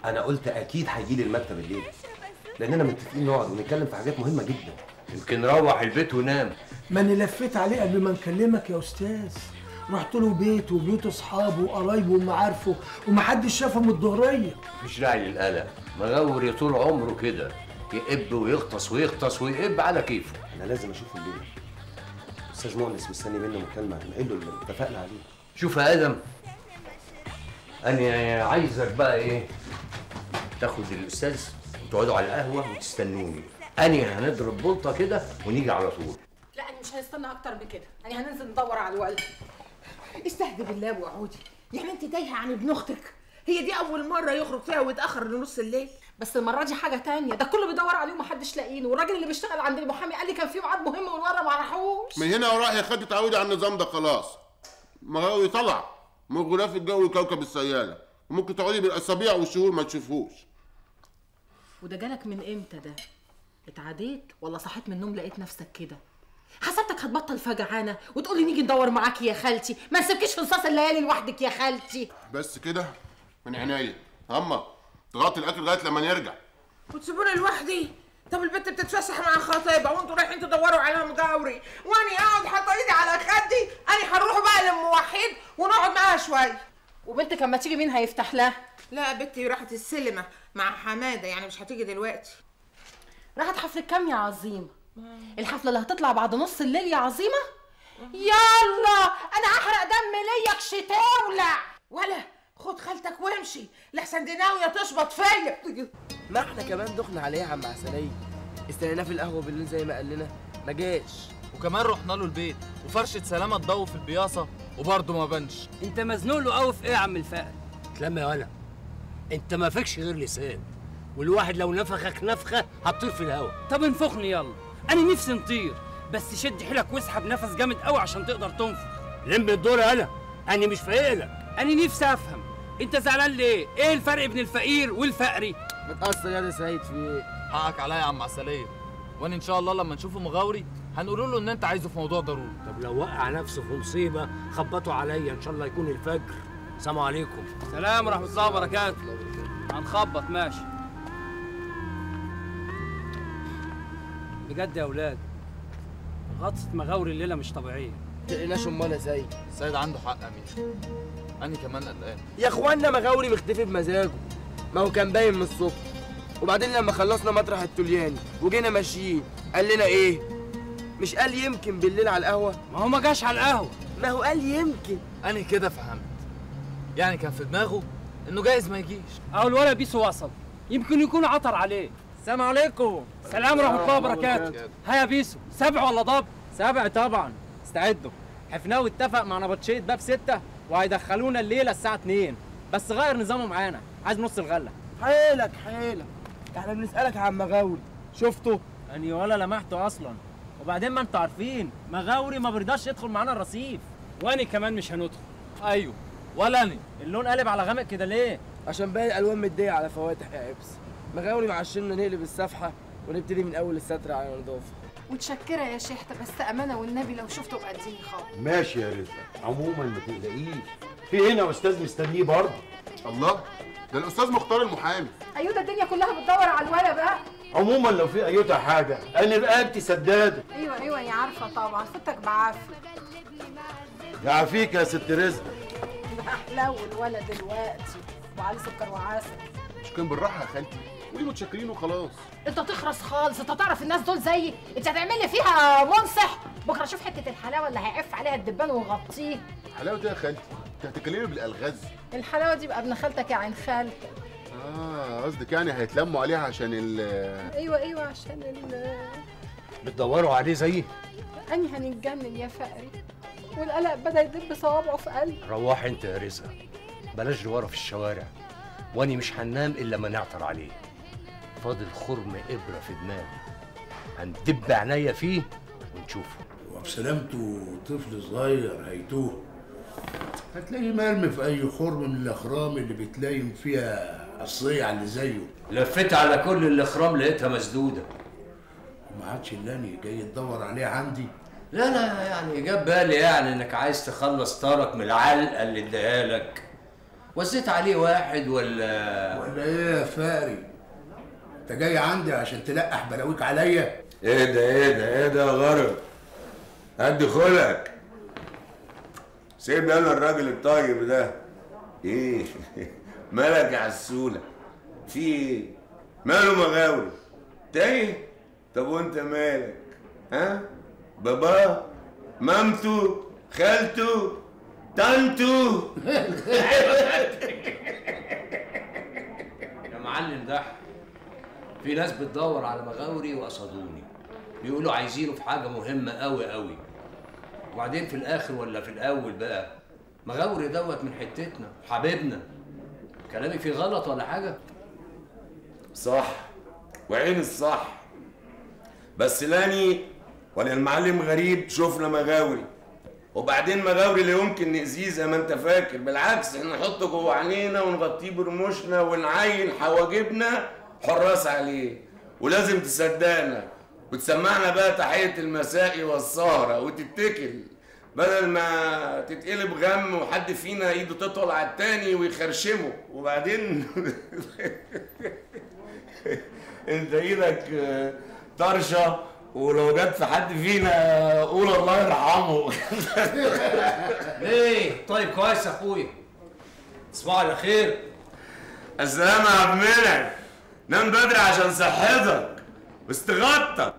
انا قلت اكيد هيجي لي المكتب الليل لاننا متفقين نقعد ونتكلم في حاجات مهمه جدا يمكن روح البيت ونام ما انا لفيت عليه قبل ما نكلمك يا استاذ رحت له بيت وبيوت اصحابه وقرايبه ومعارفه ومحدش شافه من الظهريه مفيش داعي للقلق مغاوري طول عمره كده يقب ويغطس ويغطس ويقب على كيفه انا لازم اشوفه الليل استاذ مؤنس مستني منه مكالمه نقول له اللي اتفقنا عليه شوف يا ادم انا عايزك بقى ايه تاخد الاستاذ وتقعدوا على القهوه وتستنوني انا هنضرب بلطه كده ونيجي على طول لا انا مش هنستنى اكتر من كده يعني هننزل ندور على الولد استهدي بالله وعودي يعني انت تايهه عن ابن اختك هي دي اول مره يخرج فيها ويتاخر لنص الليل بس المره دي حاجه تانية ده كله بيدور عليه ومحدش لاقينه والراجل اللي بيشتغل عند المحامي قال لي كان في ميعاد مهم والولد ما راحوش من هنا وراح يا خدي تعودي على النظام ده خلاص ما هو طلع من غلاف الجو كوكب السيالة وممكن تقعدي بالاسابيع والشهور ما تشوفوش وده جالك من امتى ده اتعديت ولا صحيت من النوم لقيت نفسك كده حسبتك هتبطل فجعانه وتقولي نيجي ندور معاكي يا خالتي ما نسيبكيش في نصاص الليالي لوحدك يا خالتي بس كده من عناية اما تغطي الاكل لغايه لما نرجع وتسيبوني لوحدي طب البنت بتتفسح مع خطيبها وانتوا رايحين تدوروا عليها مجاوري وانا قاعد حاطه ايدي على خدي انا هنروح بقى لام وحيد ونقعد معاها شويه وبنتك اما تيجي مين هيفتح لها لا بنتي راحت السينما مع حماده يعني مش هتيجي دلوقتي راحت حفلة كام يا عظيمة الحفلة اللي هتطلع بعد نص الليل يا عظيمة يلا انا هحرق دم ليك شتاولع ولا خد خالتك وامشي لحسن دي ناويه تشبط فيا ما احنا كمان دخنا عليه يا عم عسلية استنيناه في القهوة بالليل زي ما قال لنا ما جاش وكمان رحنا له البيت وفرشة سلامة تضو في البياصة وبرضه ما بانش انت مزنوق له قوي في ايه يا عم الفقر اتلم يا ولا انت ما فيكش غير لسان والواحد لو نفخك نفخه هتطير في الهوا طب انفخني يلا انا نفسي نطير بس شد حيلك واسحب نفس جامد قوي عشان تقدر تنفخ لم الدور يا ولا انا مش فايق لك انا نفسي افهم انت زعلان ليه ايه الفرق بين الفقير والفقري متأثر يا ده سعيد في ايه حقك عليا يا عم عسلية وانا ان شاء الله لما نشوفه مغاوري هنقول له ان انت عايزه في موضوع ضروري طب لو وقع نفسه في مصيبه خبطوا عليا ان شاء الله يكون الفجر سلام عليكم سلام ورحمه الله وبركاته هنخبط ماشي بجد يا اولاد غطسة مغاوري الليله مش طبيعيه تقلقناش امال يا سيد سيد عنده حق يا امين انا كمان قلقان يا اخوانا مغاوري مختفي بمزاجه ما هو كان باين من الصبح وبعدين لما خلصنا مطرح التلياني وجينا ماشيين قال لنا ايه مش قال يمكن بالليل على القهوه ما هو ما جاش على القهوه ما هو قال يمكن انا كده فهمت يعني كان في دماغه انه جايز ما يجيش اهو الولد بيسو وصل يمكن يكون عطر عليه السلام عليكم سلام ورحمه الله وبركاته ها يا بيسو سبع ولا ضب سبع طبعا استعدوا حفناوي اتفق مع نبطشية باب ستة وهيدخلونا الليلة الساعة 2 بس غير نظامه معانا عايز نص الغلة حيلك حيلك احنا بنسألك عن مغاوري شفته اني ولا لمحته اصلا وبعدين ما انتوا عارفين مغاوري ما بيرضاش يدخل معانا الرصيف وانا كمان مش هندخل ايوه ولا انا اللون قلب على غامق كده ليه عشان باقي الالوان مديه على فواتح يا عبس مغاوري معشمنا نقلب الصفحه ونبتدي من اول الستر على نظافه متشكرة يا شيحة بس أمانة والنبي لو شفته بأديني خالص ماشي يا رزق عموما ما تقلقيش في هنا استاذ مستنيه برضه الله ده الاستاذ مختار المحامي أيوة ده الدنيا كلها بتدور على الولد بقى عموما لو في ايوتا حاجه انا رقبتي سداده أيوة أيوة أنا عارفة طبعا فتك بعافية يعافيك يا ست رزق أحلى والولد دلوقتي وعليه سكر وعسل مش كان بالراحه يا خالتي قولي متشكرين وخلاص انت تخرس خالص انت تعرف الناس دول زيي انت هتعمل لي فيها منصح بكره اشوف حته الحلاوه اللي هيعف عليها الدبان ويغطيه الحلاوه دي يا خالتي انت هتتكلمي بالالغاز الحلاوه دي بقى ابن خالتك يا عين خالتك اه قصدك يعني هيتلموا عليها عشان ال ايوه ايوه عشان ال بتدوروا عليه زيي اني هنتجنن يا فقري والقلق بدا يدب صوابعه في قلبي روح انت يا رزق بلاش دواره في الشوارع واني مش هننام الا ما نعثر عليه فاضل خرم ابره في دماغي هندب عينيا فيه ونشوفه وبسلامته طفل صغير هيتوه هتلاقيه مرمي في اي خرم من الاخرام اللي بتلايم فيها الصيع اللي زيه لفيت على كل الاخرام لقيتها مسدوده وما عادش اللاني جاي تدور عليه عندي لا لا يعني جاب بالي يعني انك عايز تخلص طارك من العلقه اللي اداها لك وزيت عليه واحد ولا ولا ايه يا فقري انت جاي عندي عشان تلقح بلاويك عليا ايه ده ايه ده ايه ده يا غرب هدي خلقك سيب انا الراجل الطيب ده ايه مالك يا عسولة في ايه ماله مغاوري تايه طب وانت مالك ها بابا مامته خالته طنطو يا معلم ده في ناس بتدور على مغاوري وقصدوني بيقولوا عايزينه في حاجه مهمه قوي قوي وبعدين في الاخر ولا في الاول بقى مغاوري دوت من حتتنا حبيبنا كلامي فيه غلط ولا حاجه صح وعين الصح بس لاني ولا المعلم غريب شفنا مغاوري وبعدين مغاوري لا يمكن نأذيه زي ما انت فاكر بالعكس احنا نحطه جوه عينينا ونغطيه برموشنا ونعين حواجبنا حراس عليه ولازم تصدقنا وتسمعنا بقى تحية المساء والسهرة وتتكل بدل ما تتقلب غم وحد فينا ايده تطول على التاني ويخرشمه وبعدين انت ايدك آه، طرشه ولو جت في حد فينا قول الله يرحمه ليه طيب كويس يا اخويا تصبحوا على خير السلام يا عم منعم نام بدري عشان صحتك واستغطى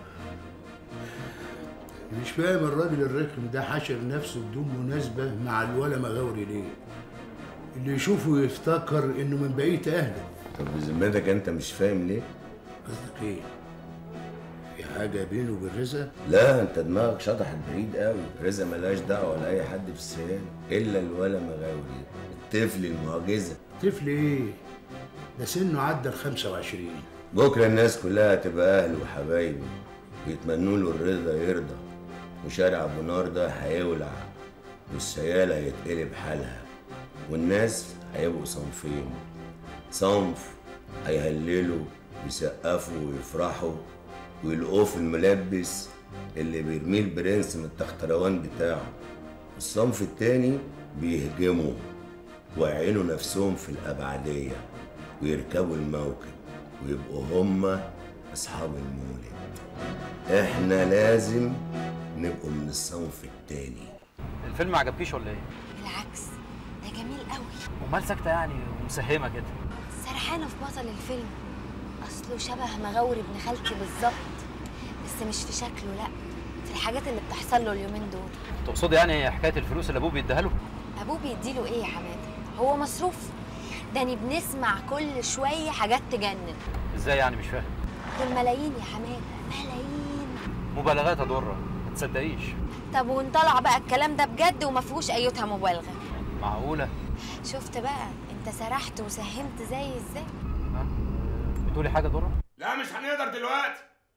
مش فاهم الراجل الرخم ده حشر نفسه بدون مناسبة مع الولا مغاوري ليه اللي يشوفه يفتكر انه من بقية اهله طب بذمتك انت مش فاهم ليه؟ قصدك ايه؟ في حاجة بينه وبين رزق؟ لا انت دماغك شطحت بعيد قوي رزا ملهاش دعوه ولا اي حد في السيان الا الولا مغاوري الطفل المعجزه طفل ايه؟ ده سنه عدى ال 25 بكره الناس كلها هتبقى اهله وحبايبه ويتمنوا له الرضا يرضى وشارع ابو نار ده هيولع والسيالة هيتقلب حالها والناس هيبقوا صنفين صنف هيهللوا ويسقفوا ويفرحوا ويلقوه في الملبس اللي بيرميه البرنس من التختروان بتاعه الصنف التاني بيهجموا ويعينوا نفسهم في الأبعدية ويركبوا الموكب ويبقوا هما أصحاب المولد إحنا لازم نبقوا من الصنف التاني الفيلم ما عجبكيش ولا ايه؟ بالعكس ده جميل قوي امال ساكته يعني ومسهمه كده سرحانه في بطل الفيلم اصله شبه مغاوري ابن خالتي بالظبط بس مش في شكله لا في الحاجات اللي بتحصل له اليومين دول تقصدي يعني حكايه الفلوس اللي ابوه بيديها له؟ ابوه بيديله ايه يا حماده هو مصروف داني بنسمع كل شويه حاجات تجنن ازاي يعني مش فاهم دول ملايين يا حماده ملايين مبالغات يا دره ما تصدقيش طب ونطلع بقى الكلام ده بجد وما فيهوش ايتها مبالغه معقوله شفت بقى انت سرحت وساهمت زي ازاي بتقولي حاجه دره؟ لا مش هنقدر دلوقتي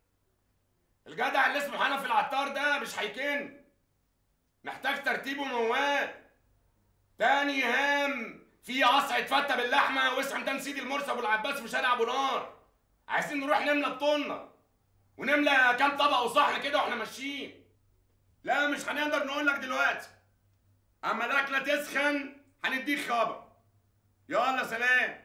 الجدع اللي اسمه حنفي العطار ده مش هيكن محتاج ترتيب وموال تاني هام في قصع اتفتى باللحمه واسم ده سيدي المرسي ابو العباس في شارع ابو نار عايزين نروح نملى بطولنا ونملى كام طبق وصحن كده واحنا ماشيين لا مش هنقدر نقول لك دلوقتي اما الاكله تسخن هنديك خبر يلا سلام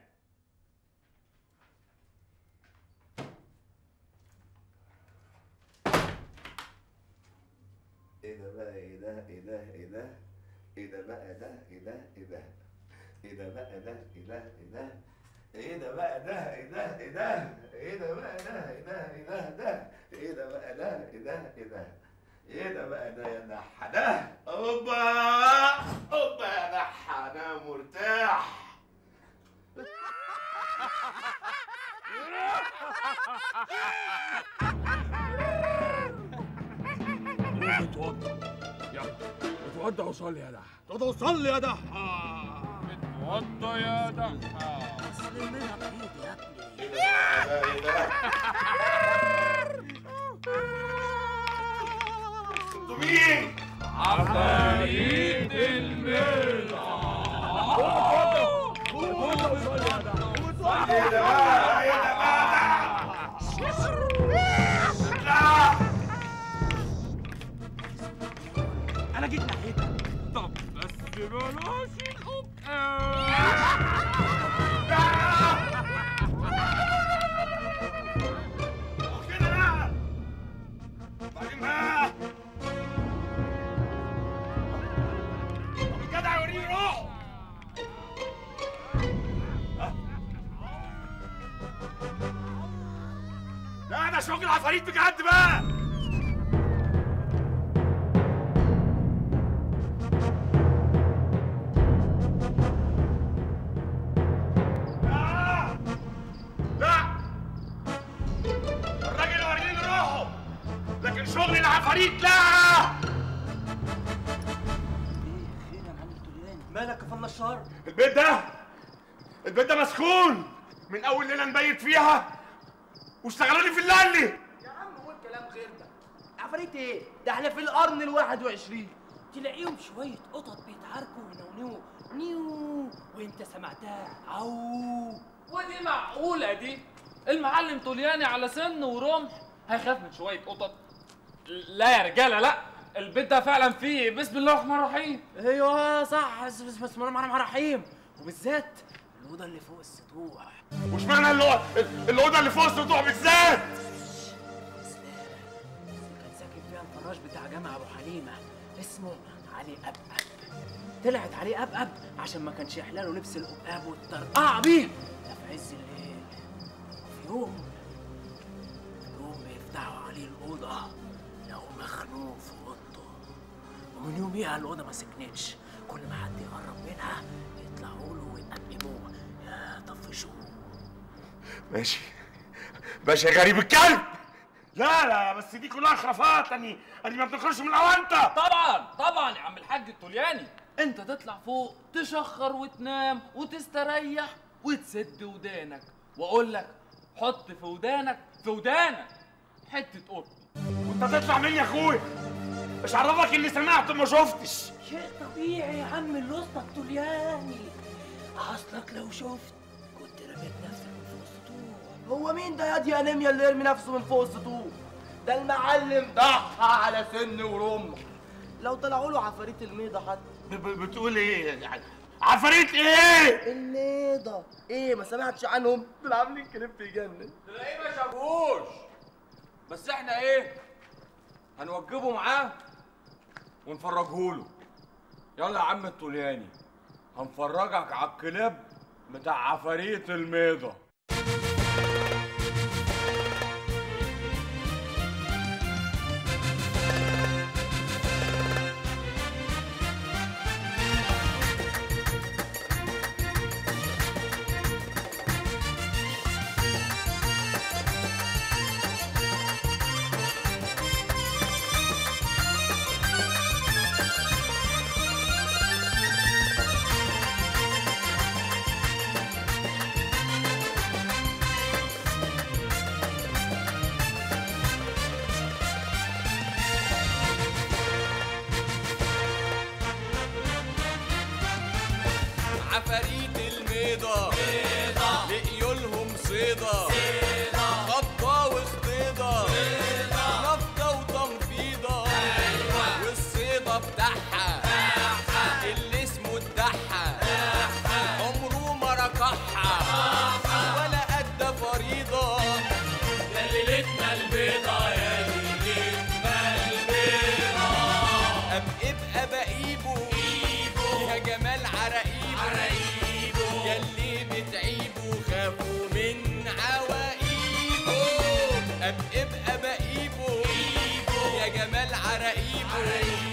ايه ده بقى ايه ده ايه ده ايه ده ايه ده بقى ده ايه ده ايه ده ايه ده بقى ده ايه ده ايه ده ايه ده بقى ده ايه ده ايه ده ايه ده بقى ده ايه ده ايه ده ده ايه ده بقى ده ايه ده ايه ده ايه ده بقى ده يا دحة ده اوبا اوبا يا دحة انا مرتاح اتوضى يلا اتوضى وصلي يا دحى اتوضى وصلي يا دحى اتوضى يا دحى سلمنا بعيد يا انتوا مين؟ عفاريت المرة ايه ده بقى ايه ده انا جيت ناحيتك طب بس بلاش الحب بقى شغل عفاريت بجد بقى لا لا الراجل وريني روحه لكن شغل العفاريت لا مالك يا فنشار البيت ده البيت ده مسكون من اول ليله نبيت فيها واشتغلوني في الليل يا عم قول كلام غير ده عفاريت ايه ده احنا في القرن الواحد وعشرين تلاقيهم شوية قطط بيتعاركوا وينونوا نيو وانت سمعتها عو ودي معقولة دي المعلم طلياني على سن ورمح هيخاف من شوية قطط لا يا رجالة لا البيت ده فعلا فيه بسم الله الرحمن الرحيم ايوه صح بس بس بس الرحمن الرحيم وبالذات الاوضه اللي فوق السطوح وش معنى اللي هو الاوضه اللي فوق السطوح بالذات كان ساكن فيها الفراش بتاع جامع ابو حليمة اسمه علي أبأب طلعت عليه أبأب عشان ما كانش يحلاله لبس الأباب والطرقعة بيه ده في عز الليل وفي يوم يوم بيفتحوا عليه الأوضة لقوا مخنوق في أوضته ومن يوميها الأوضة ما سكنتش كل ما حد يقرب منها يطلعوا له ويقدموه يطفشوه ماشي ماشي يا غريب الكلب لا لا بس دي كلها خرافات اني اني ما بتخرجش من الاونطه طبعا طبعا يا عم الحاج الطلياني انت تطلع فوق تشخر وتنام وتستريح وتسد ودانك واقول لك حط في ودانك في ودانك حته قطن وانت تطلع مني يا اخويا مش عرفك اللي سمعته ما شفتش شيء طبيعي يا عم الوسطى الطلياني اصلك لو شفت كنت رميت نفسك من فوق السطوح هو مين ده يا دي انيميا اللي يرمي نفسه من فوق السطوح ده المعلم ضحى على سن ورمح لو طلعوا له عفاريت الميضه حتى بتقول ايه يعني عفاريت ايه الميضه ايه ما سمعتش عنهم دول عاملين كليب يجنن تلاقيه ما شافوش بس احنا ايه هنوجبه معاه ونفرجه له يلا يا عم الطلياني هنفرجك على الكليب بتاع عفاريت الميضه عفاريت الميضة لقيوا لهم صيدة خبطة وخطيضة نفضة وتنفيضة والصيدة بتاعها اللي اسمه الدحة عمره ما ركحها ولا أدى فريضة ده ليلتنا البيضة يا ليلتنا البيضة أم ابقى بقيبه يا جمال عراقيبه عراقيبه ياللي بتعيبه خافوا من عواقيبه أم ابقى بقيبه يا جمال عراقيبه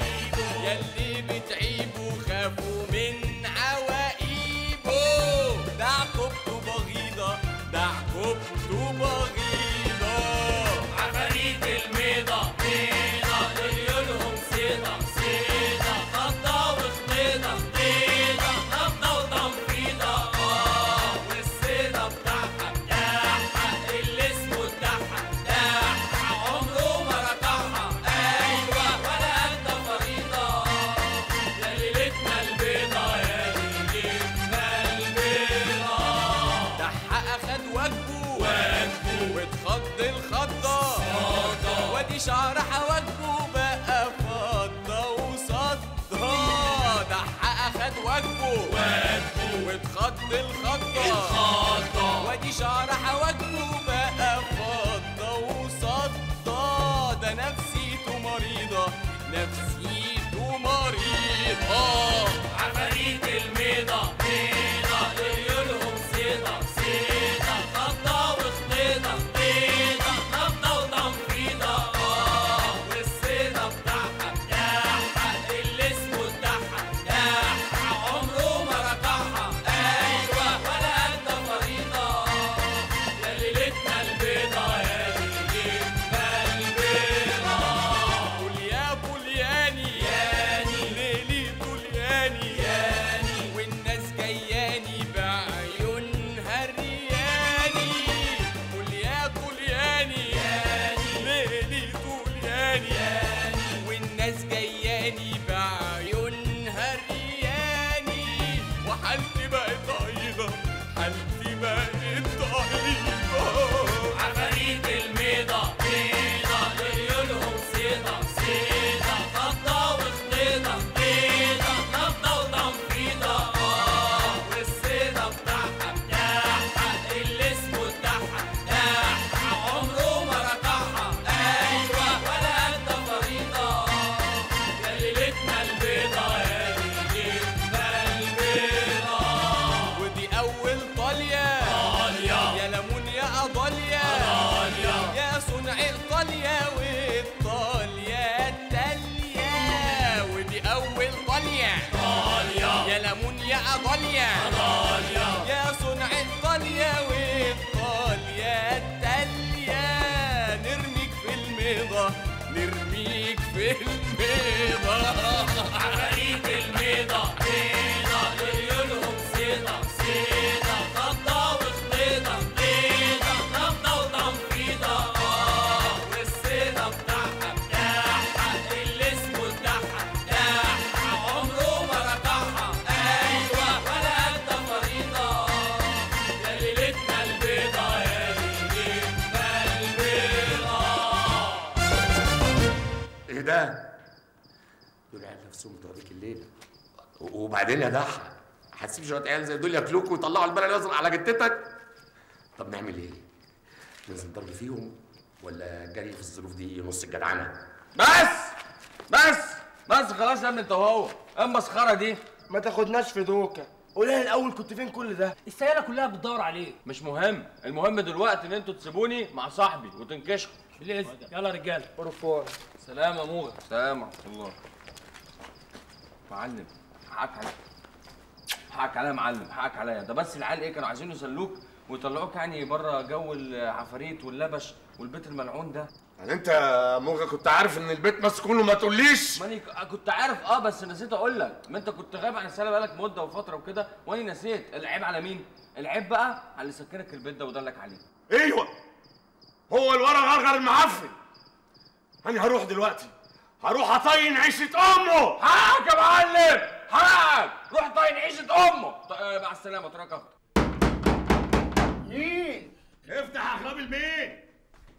ياللي بتعيبه خافوا من عواقيبه ده عقوبته بغيضة ده عقوبته بغيضة عفاريت الميضة ميضة ليولهم صيدة صيدة خضة وخضيضة خضيضة نبضة وتنفيضة اه والصيدة بتاعها بتاعها اللي اسمه الدحة دحة عمره ما ركعها ايوه ولا ادى فريضة يا ليلتنا البيضة يا ليلتنا البيضة دحة اخد واجبه واجبه واتخض الخضة صدى وادي شعر حواجبه بقى فضة وصدى دحة اخد واجبه واجبه واتخض الخضة الخضة وادي شعر حواجبه بقى فضة وصدى ده نفسيته مريضة نفسيته مريضة عفاريت الميضة ميضة ليولهم صيدة صيدة خضة وخضيضة خضيضة نبضة ايطاليا يا صنع ايطاليا وايطاليا التالية نرميك في الميضة نرميك في الميضة عفاريت الميضة بيضة ريولهم سيضة سيضة خضة وخبيضة بيضة نبضة وتنفيضة آه والسيضة بتاعها بتاعها اللي اسمه بتاعها بتاعها عمره ما رجعها ايوه ولا انت فريضة يا ليلتنا البيضة يا ليلتنا البيضة ايه ده؟ دول عيال نفسهم بتوع ديك الليله و- وبعدين يا دحة هتسيب شويه عيال زي دول ياكلوك ويطلعوا البلد الازرق على جتتك؟ طب نعمل ايه؟ لازم ضرب فيهم ولا جري في الظروف دي نص الجدعنه؟ بس بس بس خلاص يا ابني انت وهو ايه المسخره دي ما تاخدناش في دوكه قولها الاول كنت فين كل ده السيارة كلها بتدور عليك مش مهم المهم دلوقتي ان انتوا تسيبوني مع صاحبي وتنكشوا بالاذن يلا يا رجاله اوروفوار سلام يا موجة سلام ورحمه الله معلم حقك عليا حقك عليا يا معلم حقك عليا ده بس العيال ايه كانوا عايزين يسلوك ويطلعوك يعني بره جو العفاريت واللبش والبيت الملعون ده يعني انت يا موجة كنت عارف ان البيت مسكون وما تقوليش ماني ك- كنت عارف اه بس نسيت اقول لك ما انت كنت غايب عن السنه بقالك مده وفتره وكده وانا نسيت العيب على مين العيب بقى على اللي سكنك البيت ده ودلك عليه ايوه هو الورا غرغر المعفن انا هروح دلوقتي هروح اطين عيشه امه حقك يا معلم حقك روح طين عيشه امه ط- آه، مع السلامه تراك اخطر مين؟ افتح يا خراب البيت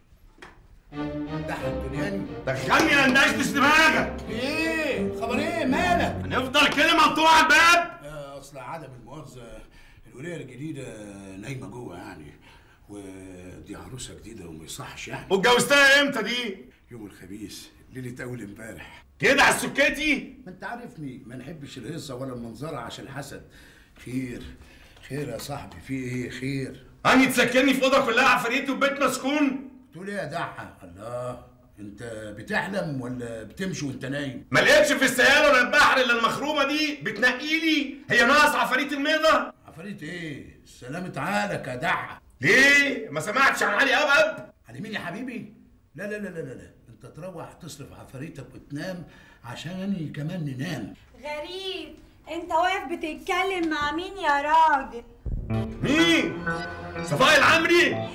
ده الدنياني دخلني يا ندشدش دماغك ايه؟ خبر ايه؟ مالك؟ هنفضل كده مقطوع على الباب آه، اصل عدم المؤاخذه الوليه الجديده نايمه جوه يعني ودي عروسه جديده وما يصحش يعني واتجوزتها امتى دي؟ يوم الخميس ليله اول امبارح كده على السكتي؟ ما انت عارفني ما نحبش الهيصه ولا المنظره عشان الحسد خير خير يا صاحبي في ايه خير اني تسكنني في اوضه كلها عفاريت وبيت مسكون تقول ايه يا دحة الله انت بتحلم ولا بتمشي وانت نايم ما لقيتش في السياره ولا البحر الا المخرومه دي بتنقي لي هي ناقص عفاريت الميضه عفاريت ايه سلامة عقلك يا دحة ليه ما سمعتش عن علي ابب على مين يا حبيبي لا لا لا لا لا, لا. انت تروح تصرف عفاريتك وتنام عشان أنا كمان ننام غريب انت واقف بتتكلم مع مين يا راجل مين صفاء العمري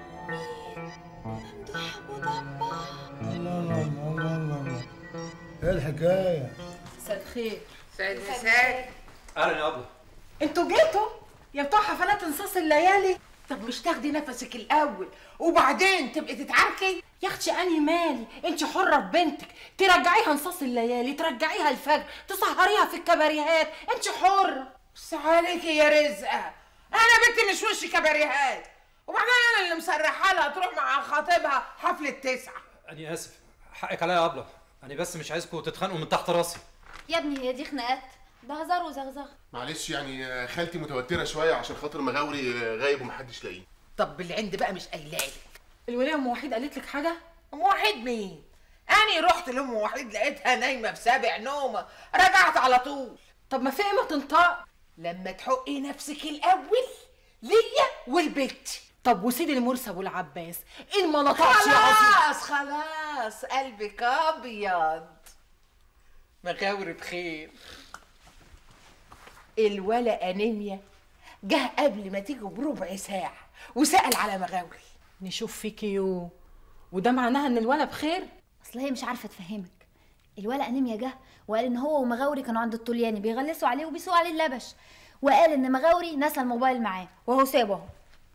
الله الله الله الله ايه الحكايه مساء الخير سعد مساك اهلا يا ابله انتوا جيتوا يا بتوع حفلات انصاص الليالي طب مش تاخدي نفسك الاول وبعدين تبقي تتعاركي يا اختي اني مالي انت حره ببنتك ترجعيها انصاص الليالي ترجعيها الفجر تسهريها في الكباريهات انت حره بس عليكي يا رزقه انا بنتي مش وش كباريهات وبعدين انا اللي مسرحه لها تروح مع خطيبها حفله تسعه انا اسف حقك عليا يا ابله انا بس مش عايزكم تتخانقوا من تحت راسي يا ابني هي دي خناقات ده هزار وزغزغه معلش يعني خالتي متوتره شويه عشان خاطر مغاوري غايب ومحدش لاقيه طب بالعند بقى مش قايله لك الوليه ام وحيد قالت لك حاجه ام وحيد مين انا رحت لام وحيد لقيتها نايمه في سابع نومه رجعت على طول طب ما في ايه ما تنطق لما تحقي نفسك الاول ليا والبت طب وسيدي المرسى ابو العباس ايه ما نطقش يا عظيم خلاص خلاص قلبك ابيض مغاوري بخير الولا انيميا جه قبل ما تيجي بربع ساعه وسال على مغاوري نشوف فيك يو وده معناها ان الولد بخير اصل هي مش عارفه تفهمك الولا انيميا جه وقال ان هو ومغاوري كانوا عند الطلياني بيغلسوا عليه وبيسوقوا عليه اللبش وقال ان مغاوري نسى الموبايل معاه وهو سابه اهو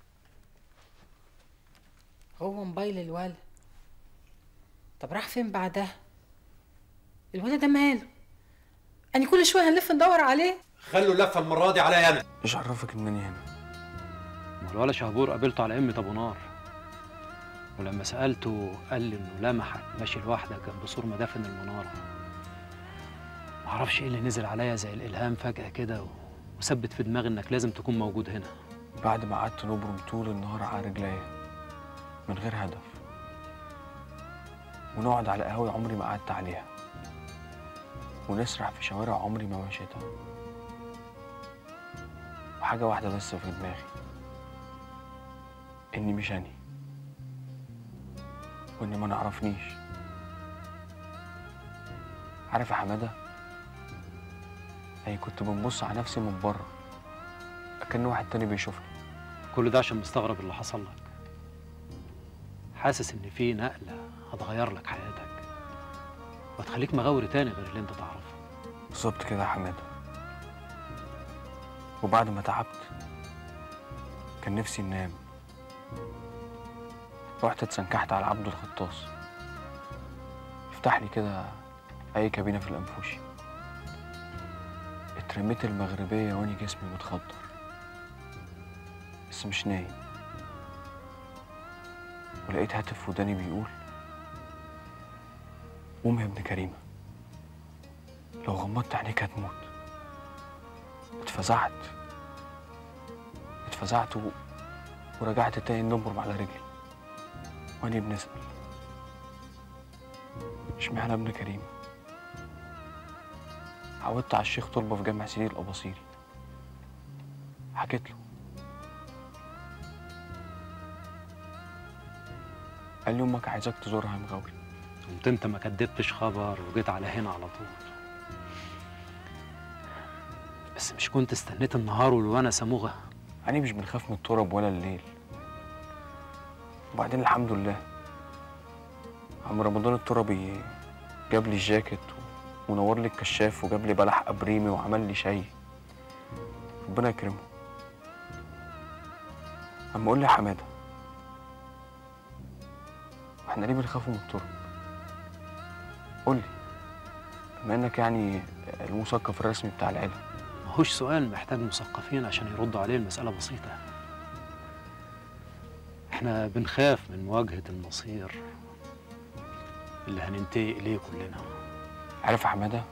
هو موبايل الولد طب راح فين بعدها الولد ده ماله أنا كل شوية هنلف ندور عليه خلوا اللفه المره دي عليا انا ايش عرفك انني هنا ما الولا شهبور قابلته على قمة أبو نار ولما سألته قال لي إنه لمحك ماشي لوحدك جنب سور مدافن المنارة معرفش إيه اللي نزل عليا زي الإلهام فجأة كده و- وثبت في دماغي إنك لازم تكون موجود هنا بعد ما قعدت نبرم طول النهار على رجليا من غير هدف ونقعد على قهوة عمري ما قعدت عليها ونسرح في شوارع عمري ما مشيتها وحاجة واحدة بس في دماغي إني مش أني وإني ما نعرفنيش عارف يا حمادة أي كنت بنبص على نفسي من بره أكن واحد تاني بيشوفني كل ده عشان مستغرب اللي حصل لك حاسس ان في نقله هتغير لك حياتك وهتخليك مغاوري تاني غير اللي انت تعرفه بالظبط كده يا حمادة وبعد ما تعبت كان نفسي ننام رحت اتسنكحت على عبد الخطاس افتح لي كده اي كابينه في الانفوشي اترميت المغربيه واني جسمي متخدر بس مش نايم ولقيت هاتف في وداني بيقول قوم يا ابن كريمه لو غمضت عينيك هتموت اتفزعت اتفزعت و... ورجعت تاني نبرم على رجلي واني بنسأل اشمعنى ابن كريم عودت على الشيخ طلبة في جامع سيدي الأباصيري حكيت له قال لي امك عايزاك تزورها يا مغاوري قمت انت ما كدبتش خبر وجيت على هنا على طول بس مش كنت استنيت النهار والونسه مغة أنا مش بنخاف من التراب ولا الليل وبعدين الحمد لله عم رمضان الترابي جاب لي الجاكيت ونور لي الكشاف وجاب لي بلح ابريمي وعمل لي شاي ربنا يكرمه اما قول لي يا حماده احنا ليه بنخاف من التراب قول لي بما انك يعني المثقف الرسمي بتاع العيله ماهوش سؤال محتاج مثقفين عشان يردوا عليه المسألة بسيطة احنا بنخاف من مواجهة المصير اللي هننتهي إليه كلنا عارف يا حماده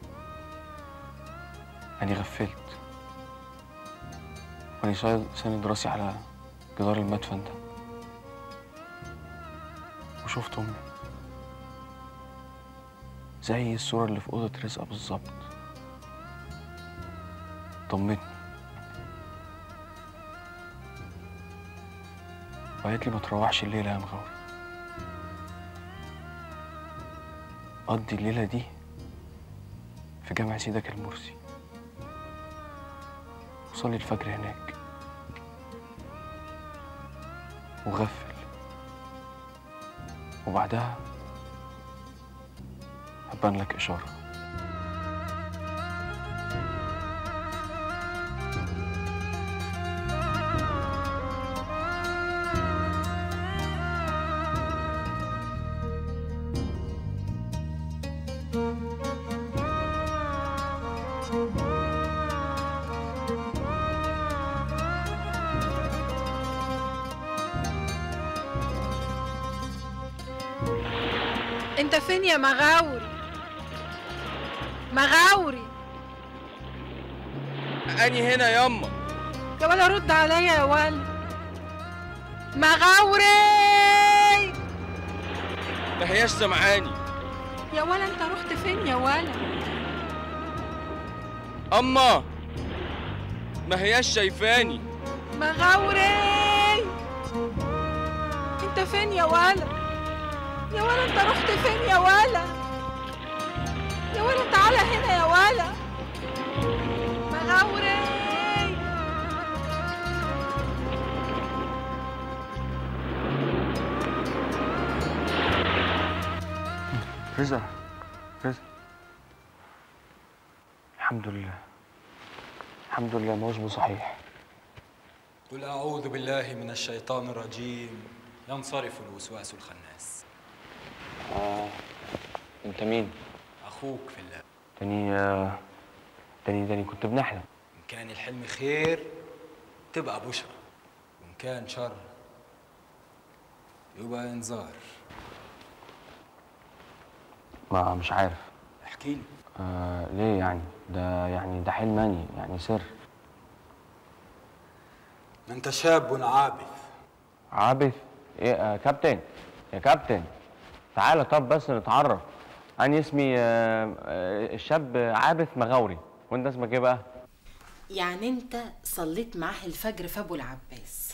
أنا غفلت وأنا صايد ساند راسي على جدار المدفن ده وشفت أمي زي الصورة اللي في أوضة رزقة بالظبط طمتني وقالت لي ما تروحش الليلة يا مغاوري قضي الليلة دي في جامع سيدك المرسي وصلي الفجر هناك وغفل وبعدها هبان لك إشارة انت فين يا مغاوري مغاوري أني هنا ياما يا ولا رد عليا يا ولا مغاوري ما هياش سمعاني يا ولا انت رحت فين يا ولا أما ما هياش شايفاني مغاوري انت فين يا ولا يا ولا انت رحت فين يا ولا يا ولا تعالى هنا يا ولا مغاوري رزق رزق الحمد لله الحمد لله ما هوش بصحيح قل أعوذ بالله من الشيطان الرجيم ينصرف الوسواس الخناس آه. انت مين؟ أخوك في الله تاني آه، تاني تاني كنت بنحلم إن كان الحلم خير تبقى بشرى وإن كان شر يبقى إنذار ما مش عارف احكي لي آه ليه يعني ده يعني ده حلماني يعني سر أنت شاب عابث عابث ايه آه كابتن يا كابتن تعالى طب بس نتعرف انا اسمي آه آه الشاب عابث مغاوري وانت اسمك ايه بقى يعني انت صليت معاه الفجر في ابو العباس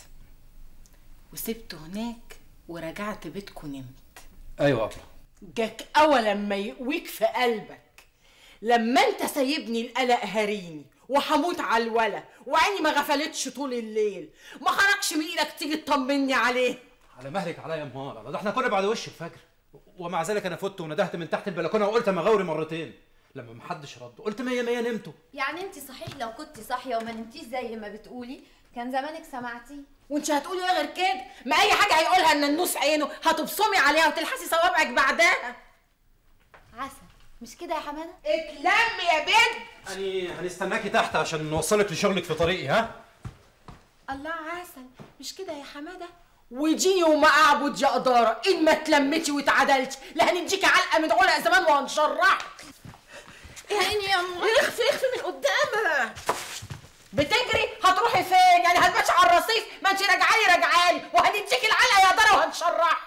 وسبته هناك ورجعت بيتكم نمت ايوه ابله جاك اولا ما يقويك في قلبك لما انت سايبني القلق هريني وحموت على الولا وعيني ما غفلتش طول الليل ما خرجش من ايدك تيجي تطمني عليه على مهلك عليا يا امال ده احنا كنا بعد وش الفجر ومع ذلك انا فت وندهت من تحت البلكونه وقلت مغاوري مرتين لما محدش رد قلت مية مية نمتوا يعني انت صحيح لو كنت صاحيه وما نمتيش زي ما بتقولي كان زمانك سمعتيه وانت هتقولي ايه غير كده ما اي حاجه هيقولها ان النوس عينه هتبصمي عليها وتلحسي صوابعك بعدها عسل مش كده يا حماده اتلم يا بنت يعني هنستناكي تحت عشان نوصلك لشغلك في طريقي ها الله عسل مش كده يا حماده وجي وما اعبد يا قداره ان ما اتلمتي واتعدلتي لا هنديكي علقه من علق زمان وهنشرحك يا عيني يا ام اخفي اخفي من قدامها بتجري هتروحي فين يعني هتمشي على الرصيف ما انت راجعالي راجعالي وهنديكي العلقه يا قداره وهنشرحك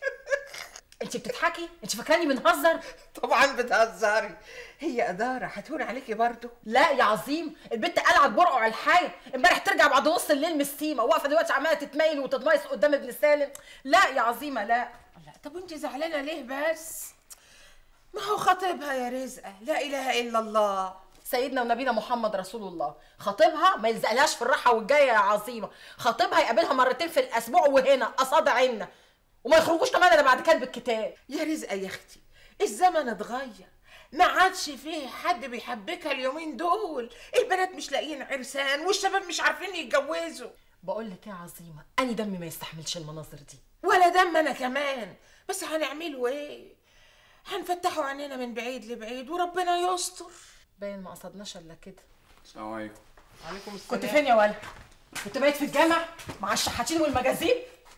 انت بتضحكي انت فاكراني بنهزر طبعا بتهزري هي اداره هتهون عليكي برضو لا يا عظيم البت قلعت برقع الحي امبارح ترجع بعد نص الليل مسيمه واقفه دلوقتي عماله تتميل وتتميص قدام ابن سالم لا يا عظيمه لا لا طب وانت زعلانه ليه بس ما هو خطيبها يا رزقه لا اله الا الله سيدنا ونبينا محمد رسول الله خطيبها ما يلزقلهاش في الراحه والجايه يا عظيمه خطيبها يقابلها مرتين في الاسبوع وهنا قصاد عيننا وما يخرجوش كمان الا بعد كتب الكتاب يا رزقه يا اختي الزمن اتغير ما عادش فيه حد بيحبكها اليومين دول البنات مش لاقيين عرسان والشباب مش عارفين يتجوزوا بقول لك يا عظيمه اني دمي ما يستحملش المناظر دي ولا دم انا كمان بس هنعمله ايه هنفتحوا عينينا من بعيد لبعيد وربنا يستر باين ما قصدناش الا كده السلام عليكم عليكم السلام كنت فين يا ولد كنت بايت في الجامع مع الشحاتين والمجازين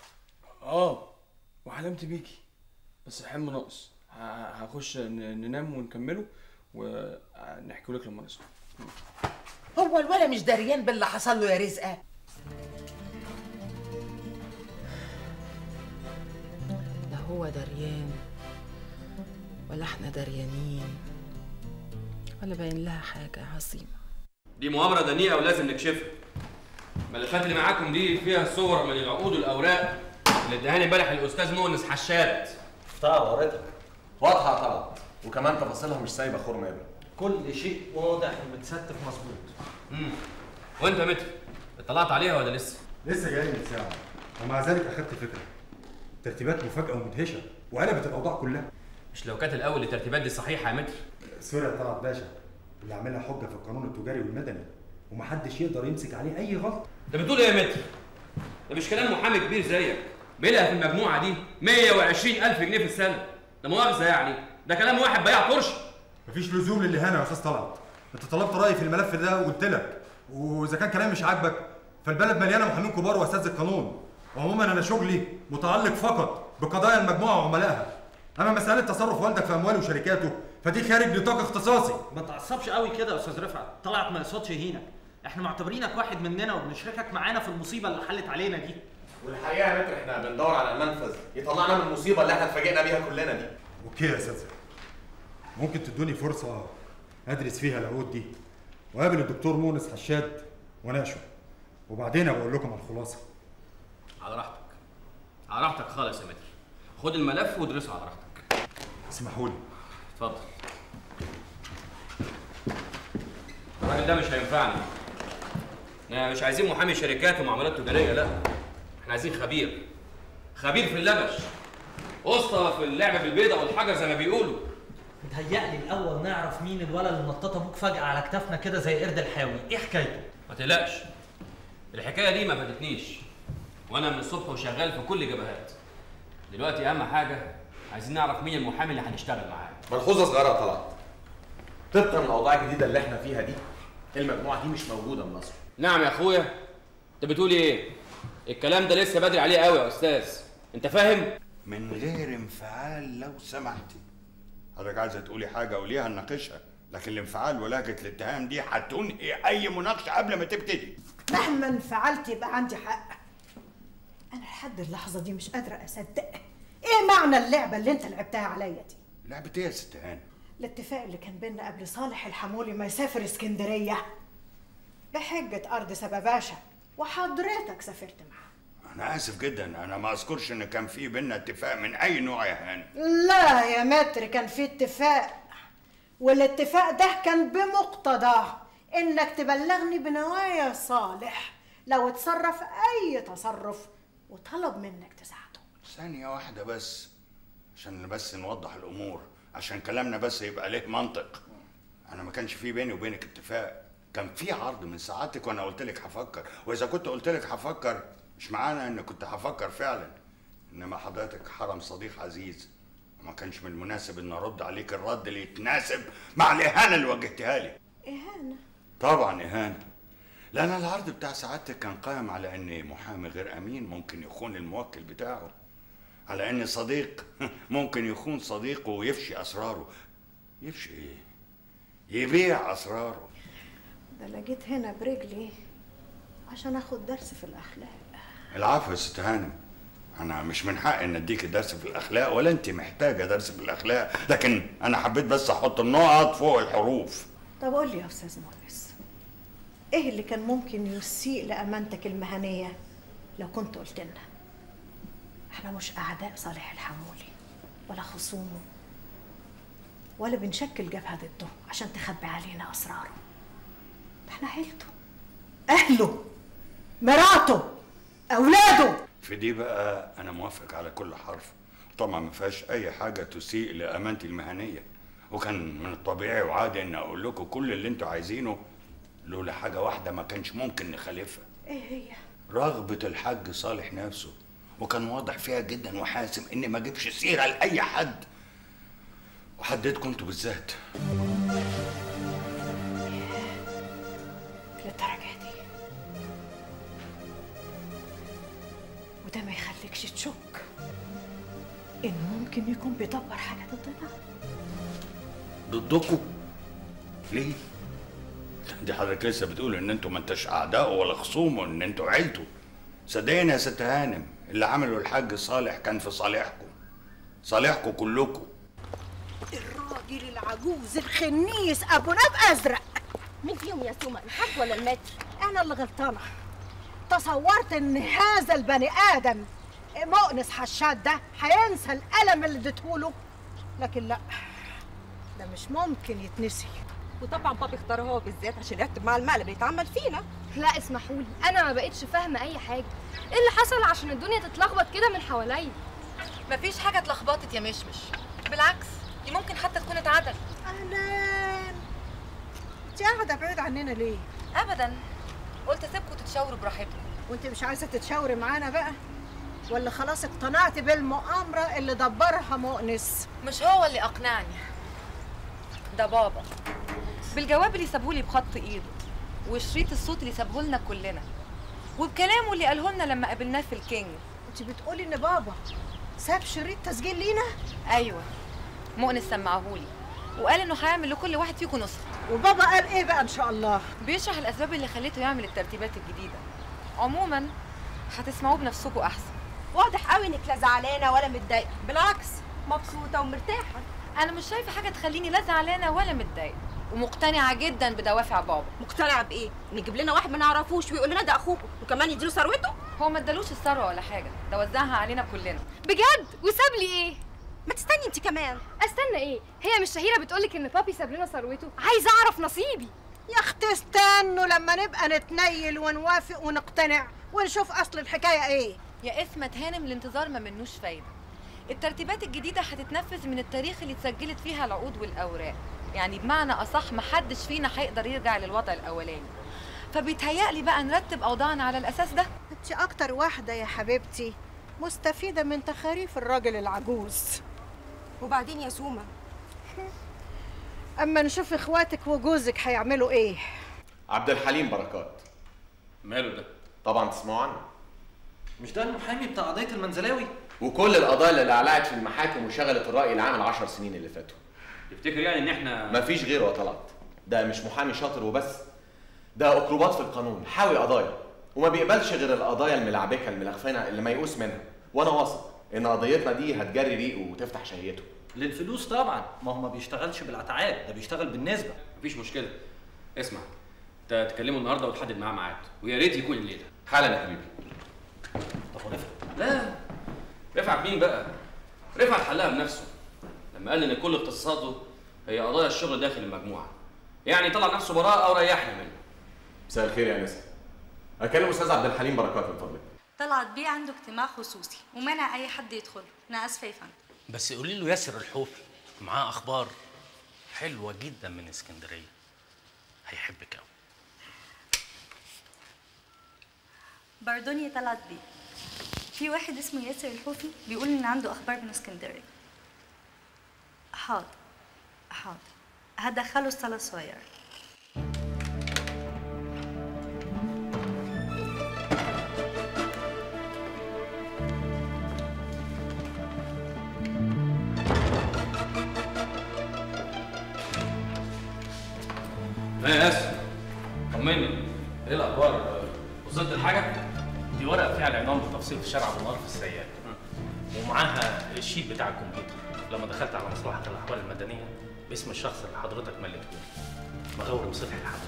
اه وحلمت بيكي بس الحلم ناقص ه- هخش ن- ننام ونكمله ونحكي لك لما نصحى هو الولا مش دريان باللي حصل له يا رزقه لا هو دريان ولا احنا دريانين ولا باين لها حاجه يا عظيمه دي مؤامرة دنيئة ولازم نكشفها. الملفات اللي معاكم دي فيها صور من العقود والأوراق اللي اداهاني امبارح الأستاذ مؤنس حشاد. طبعا قريتها واضحه طبعا وكمان تفاصيلها مش سايبه خرم ابن كل شيء واضح ومتستف مظبوط امم وأنت يا متر اطلعت عليها ولا لسه؟ لسه جاي من ساعة ومع ذلك أخدت فكرة ترتيبات مفاجأة ومدهشة وقلبت الأوضاع كلها مش لو كانت الأول الترتيبات دي صحيحة يا متر؟ سوري يا طلعت باشا اللي عاملها حجة في القانون التجاري والمدني ومحدش يقدر يمسك عليه أي غلطة أنت بتقول إيه يا متر؟ ده مش كلام محامي كبير زيك بيلاقي في المجموعة دي 120 ألف جنيه في السنة ده مؤاخذة يعني ده كلام واحد بياع طرش مفيش لزوم للإهانة يا أستاذ طلعت أنت طلبت رأيي في الملف ده وقلت لك وإذا كان كلامي مش عاجبك فالبلد مليانة محامين كبار وأساتذة القانون وعموما أنا شغلي متعلق فقط بقضايا المجموعة وعملائها أما مسألة تصرف والدك في أمواله وشركاته فدي خارج نطاق اختصاصي ما تعصبش قوي كده يا استاذ رفعت طلعت ما يقصدش يهينك احنا معتبرينك واحد مننا وبنشركك معانا في المصيبه اللي حلت علينا دي والحقيقه يا متر احنا بندور على منفذ يطلعنا من المصيبه اللي احنا اتفاجئنا بيها كلنا دي اوكي يا اساتذه ممكن تدوني فرصه ادرس فيها العقود دي وقابل الدكتور مونس حشاد وناقشه وبعدين بقول لكم على الخلاصه على راحتك على راحتك خالص يا متر خد الملف وادرسه على راحتك اسمحوا لي اتفضل الراجل ده مش هينفعنا احنا مش عايزين محامي شركات ومعاملات تجاريه لا احنا عايزين خبير خبير في اللبش اسطى في اللعب بالبيضه والحجر زي ما بيقولوا متهيألي الاول نعرف مين الولد اللي نطط ابوك فجاه على كتافنا كده زي قرد الحاوي ايه حكايته ما تقلقش الحكايه دي ما فاتتنيش وانا من الصبح وشغال في كل جبهات دلوقتي اهم حاجه عايزين نعرف مين المحامي اللي هنشتغل معاه ملحوظه صغيره طلعت طبقا للاوضاع الجديده اللي احنا فيها دي المجموعه دي مش موجوده من مصر نعم يا اخويا انت بتقول ايه الكلام ده لسه بدري عليه قوي يا استاذ انت فاهم من غير انفعال لو سمحتي حضرتك عايزه تقولي حاجه قوليها نناقشها لكن الانفعال ولهجه الاتهام دي هتنهي اي مناقشه قبل ما تبتدي مهما انفعلت يبقى عندي حق انا لحد اللحظه دي مش قادره اصدق ايه معنى اللعبه اللي انت لعبتها عليا دي لعبه ايه يا ست هاني الاتفاق اللي كان بيننا قبل صالح الحمولي ما يسافر اسكندريه بحجة أرض سباباشا وحضرتك سافرت معاه انا اسف جدا انا ما اذكرش ان كان في بينا اتفاق من اي نوع يا هاني لا يا متر كان في اتفاق والاتفاق ده كان بمقتضاه انك تبلغني بنوايا صالح لو اتصرف اي تصرف وطلب منك تساعده ثانية واحدة بس عشان بس نوضح الأمور عشان كلامنا بس يبقى له منطق أنا ما كانش في بيني وبينك اتفاق كان في عرض من سعادتك وأنا قلت لك هفكر وإذا كنت قلت لك هفكر مش معنى إن كنت هفكر فعلا إنما حضرتك حرم صديق عزيز وما كانش من المناسب إن أرد عليك الرد اللي يتناسب مع الإهانة اللي وجهتها لي إهانة طبعا إهانة لأن العرض بتاع سعادتك كان قائم على إن محامي غير أمين ممكن يخون الموكل بتاعه على إن صديق ممكن يخون صديقه ويفشي أسراره يفشي إيه؟ يبيع أسراره ده انا جيت هنا برجلي عشان اخد درس في الاخلاق العفو يا ست هانم أنا مش من حقي إن أديك درس في الأخلاق ولا أنت محتاجة درس في الأخلاق لكن أنا حبيت بس أحط النقط فوق الحروف طب قول لي يا استاذ مؤنس ايه اللي كان ممكن يسيء لامانتك المهنيه لو كنت قلت لنا احنا مش اعداء صالح الحمولي ولا خصومه ولا بنشكل جبهه ضده عشان تخبي علينا اسراره ده احنا عيلته اهله مراته اولاده في دي بقى أنا موافق على كل حرف طبعا ما فيهاش أي حاجة تسيء لأمانتي المهنية وكان من الطبيعي وعادي إن أقول لكم كل اللي أنتوا عايزينه لولا حاجة واحدة ما كانش ممكن نخالفها ايه هي رغبة الحاج صالح نفسه وكان واضح فيها جدا وحاسم إني ما أجيبش سيرة لأي حد وحددكم أنتوا بالذات للدرجه دي وده ما يخليكش تشك انه ممكن يكون بيدبر حاجه ضدنا ضدكم ليه؟ دي حضرتك لسه بتقول ان انتوا ما انتش اعداء ولا خصوم وان انتوا عيلته صدقني يا ست هانم اللي عمله الحاج صالح كان في صالحكم صالحكم كلكم الراجل العجوز الخنيس ابو ناب ازرق مين فيهم يا سوما الحاج ولا المتر انا اللي غلطانه تصورت ان هذا البني ادم مؤنس حشاد ده هينسى الالم اللي اديتهوله لكن لا ده مش ممكن يتنسي وطبعا بابي اختار هو بالذات عشان يرتب مع المقلب اللي اتعمل فينا لا اسمحولي انا ما بقتش فاهمه اي حاجه ايه اللي حصل عشان الدنيا تتلخبط كده من حواليا مفيش حاجه اتلخبطت يا مشمش بالعكس دي ممكن حتى تكون اتعدلت اهلا انت قاعده بعيد عننا ليه ابدا قلت اسيبكم تتشاوروا براحتكم وانت مش عايزه تتشاوري معانا بقى ولا خلاص اقتنعت بالمؤامره اللي دبرها مؤنس مش هو اللي اقنعني ده بابا بالجواب اللي سابهولي بخط ايده وشريط الصوت اللي سابه لنا كلنا وبكلامه اللي قاله لنا لما قابلناه في الكينج انت بتقولي ان بابا ساب شريط تسجيل لينا ايوه مؤنس سمعهولي وقال انه هيعمل لكل واحد فيكم نسخه وبابا قال ايه بقى ان شاء الله بيشرح الاسباب اللي خليته يعمل الترتيبات الجديده عموما هتسمعوه بنفسكم احسن واضح قوي انك لا زعلانه ولا متضايقه بالعكس مبسوطه ومرتاحه انا مش شايفه حاجه تخليني لا زعلانه ولا متضايقه ومقتنعه جدا بدوافع بابا مقتنعه بايه نجيب لنا واحد ما نعرفوش ويقول لنا ده اخوكم وكمان يديله ثروته هو ما ادالوش الثروه ولا حاجه ده وزعها علينا كلنا بجد وساب لي ايه ما تستني انت كمان استنى ايه هي مش شهيره بتقولك ان بابي ساب لنا ثروته عايزه اعرف نصيبي يا اختي استنوا لما نبقى نتنيل ونوافق ونقتنع ونشوف اصل الحكايه ايه يا اسمة هانم الانتظار ما منوش فايده الترتيبات الجديده هتتنفذ من التاريخ اللي اتسجلت فيها العقود والاوراق يعني بمعنى اصح محدش فينا هيقدر يرجع للوضع الاولاني فبيتهيألي بقى نرتب اوضاعنا على الاساس ده انت اكتر واحده يا حبيبتي مستفيده من تخاريف الراجل العجوز وبعدين يا سوما اما نشوف اخواتك وجوزك هيعملوا ايه عبد الحليم بركات ماله ده طبعا تسمعوا عنه مش ده المحامي بتاع قضيه المنزلاوي وكل القضايا اللي علقت في المحاكم وشغلت الراي العام العشر سنين اللي فاتوا تفتكر يعني ان احنا مفيش غيره يا طلعت ده مش محامي شاطر وبس ده اكروبات في القانون حاوي قضايا وما بيقبلش غير القضايا الملعبكه الملخفنه اللي ميؤوس منها وانا واثق ان قضيتنا دي هتجري ريقه وتفتح شهيته للفلوس طبعا ما هو ما بيشتغلش بالاتعاب ده بيشتغل بالنسبه مفيش مشكله اسمع انت تكلمه النهارده وتحدد معاه ميعاد ويا ريت يكون الليله حالا يا حبيبي طب ورفعت لا رفعت مين بقى رفعت حلها بنفسه لما قال ان كل اختصاصاته هي قضايا الشغل داخل المجموعه يعني طلع نفسه براءه وريحنا منه مساء الخير يا نسا اكلم استاذ عبد الحليم بركات من فضلك طلعت بيه عنده اجتماع خصوصي ومنع اي حد يدخل انا اسفه يا فندم بس قولي له ياسر الحوفي معاه اخبار حلوه جدا من اسكندريه هيحبك قوي باردوني طلعت بيه في واحد اسمه ياسر الحوفي بيقول ان عنده اخبار من اسكندريه حاضر حاضر هدخله الصاله الصغيره ايه يا ياسر طمني ايه الاخبار وصلت لحاجه دي ورقه فيها العنوان بالتفصيل في شارع ابو نار في السياد ومعاها الشيت بتاع الكمبيوتر لما دخلت على مصلحه الاحوال المدنيه باسم الشخص اللي حضرتك مليته مغاور مصلح الحمد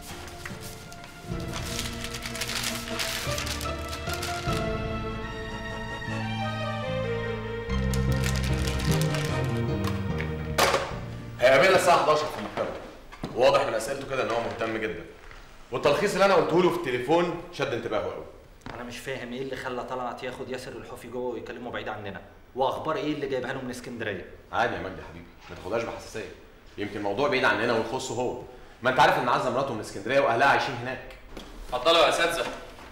هيقابلنا الساعه 11 في المكتبه واضح من اسئلته كده ان هو مهتم جدا والتلخيص اللي انا قلته له في التليفون شد انتباهه قوي انا مش فاهم ايه اللي خلى طلعت ياخد ياسر الحوفي جوه ويكلمه بعيد عننا واخبار ايه اللي جايبها له من اسكندريه عادي يا مجدي حبيبي ما تاخدهاش بحساسيه يمكن الموضوع بعيد عننا ويخصه هو ما انت عارف ان عزه مراته من اسكندريه واهلها عايشين هناك اتفضلوا يا اساتذه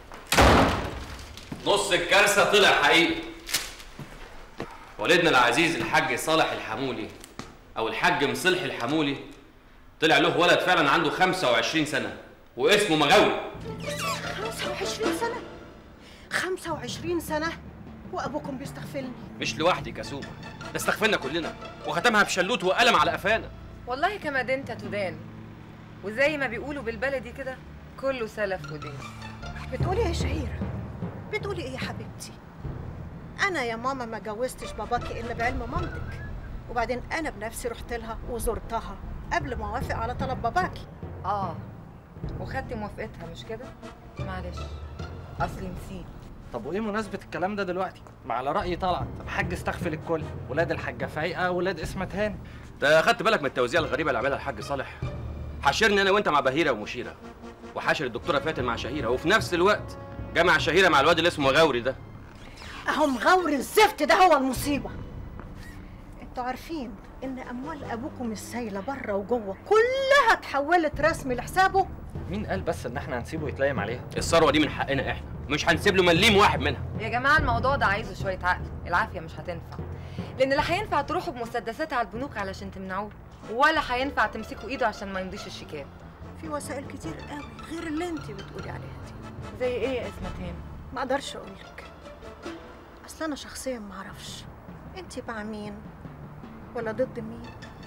نص الكارثه طلع حقيقي والدنا العزيز الحاج صالح الحمولي او الحاج مصلح الحمولي طلع له ولد فعلا عنده 25 سنه واسمه مغاوري 25 سنة 25 سنة وأبوكم بيستغفلني مش لوحدي كسومه ده استغفلنا كلنا وختمها بشلوت وقلم على قفانا والله كما دنت تدان وزي ما بيقولوا بالبلدي كده كله سلف ودين بتقولي إيه يا شهيرة بتقولي إيه يا حبيبتي أنا يا ماما ما جوزتش باباكي إلا بعلم مامتك وبعدين أنا بنفسي رحت لها وزرتها قبل ما أوافق على طلب باباكي اه وخدت موافقتها مش كده معلش اصلي نسيت طب وايه مناسبه الكلام ده دلوقتي ما على راي طلعت الحاج استغفل الكل ولاد الحاجه فايقه ولاد اسمه هاني ده خدت بالك من التوزيع الغريبه اللي عملها الحاج صالح حاشرني انا وانت مع بهيره ومشيره وحاشر الدكتوره فاتن مع شهيره وفي نفس الوقت جمع شهيره مع الواد اللي اسمه غوري ده أهو مغور الزفت ده هو المصيبة انتوا عارفين إن أموال أبوكم السايلة بره وجوه كلها اتحولت رسمي لحسابه مين قال بس ان احنا هنسيبه يتلايم عليها الثروه دي من حقنا احنا مش هنسيب له مليم واحد منها يا جماعه الموضوع ده عايزه شويه عقل العافيه مش هتنفع لان لا هينفع تروحوا بمسدسات على البنوك علشان تمنعوه ولا هينفع تمسكوا ايده عشان ما يمضيش الشيكات في وسائل كتير قوي غير اللي انت بتقولي عليها دي زي ايه يا اسمة هاني ما اقدرش اقول لك اصل انا شخصيا ما اعرفش انت مع مين ولا ضد مين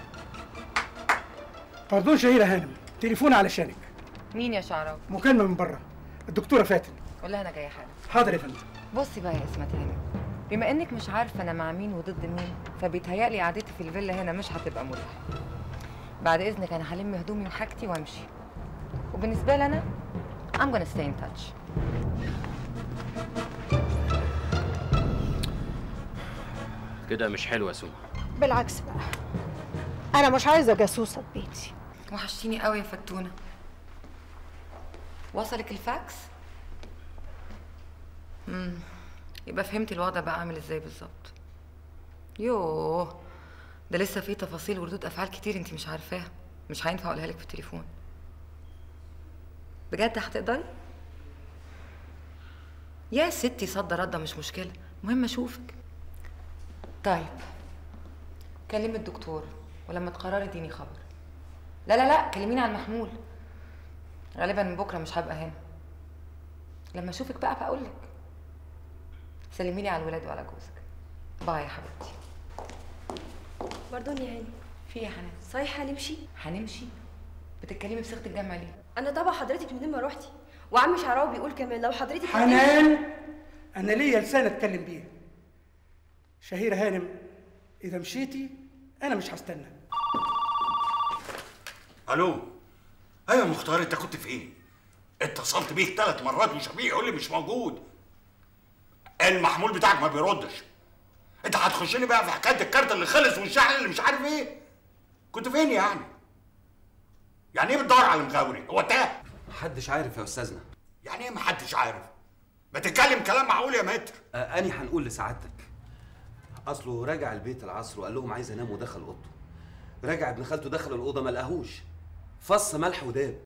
باردون شهيرة هانم تليفون علشانك مين يا شعراوي مكالمة من بره الدكتورة فاتن قول لها انا جايه حالا حاضر يا فندم بصي بقى يا اسمة هاني بما انك مش عارفه انا مع مين وضد مين فبيتهيألي قعدتي في الفيلا هنا مش هتبقى مريحه بعد اذنك انا هلم هدومي وحاجتي وامشي وبالنسبه لي انا I'm gonna stay in touch كده مش حلو يا سوما بالعكس بقى انا مش عايزه جاسوسه في بيتي وحشتيني قوي يا فتونه وصلك الفاكس امم يبقى فهمتي الوضع بقى عامل ازاي بالظبط يوه ده لسه في تفاصيل وردود افعال كتير انت مش عارفاها مش هينفع اقولها لك في التليفون بجد هتقدري يا ستي صد رده مش مشكله المهم اشوفك طيب كلمي الدكتور ولما تقرري اديني خبر لا لا لا كلميني عن محمول غالبا من بكره مش هبقى هنا لما اشوفك بقى بقول لك سلمي لي على الولاد وعلى جوزك باي يا حبيبتي بردون يا هاني في يا حنان صحيح هنمشي هنمشي بتتكلمي بصيغه الجمع ليه انا طبعا حضرتك من ما روحتي وعم شعراوي بيقول كمان لو حضرتك حنان انا ليا لسان اتكلم بيه شهيرة هانم اذا مشيتي انا مش هستنى الو ايوه يا مختار انت كنت فين اتصلت بيك ثلاث مرات وشفيق يقول لي مش موجود المحمول بتاعك ما بيردش انت هتخش لي بقى في حكايه الكارت اللي خلص والشحن اللي مش عارف ايه كنت فين يعني يعني ايه بتدور على المغاوري هو تاه محدش عارف يا استاذنا يعني ايه محدش عارف ما تتكلم كلام معقول يا متر آه، اني هنقول لسعادتك اصله راجع البيت العصر وقال لهم عايز انام ودخل اوضته راجع ابن خالته دخل الاوضه ما لقاهوش فص ملح وداب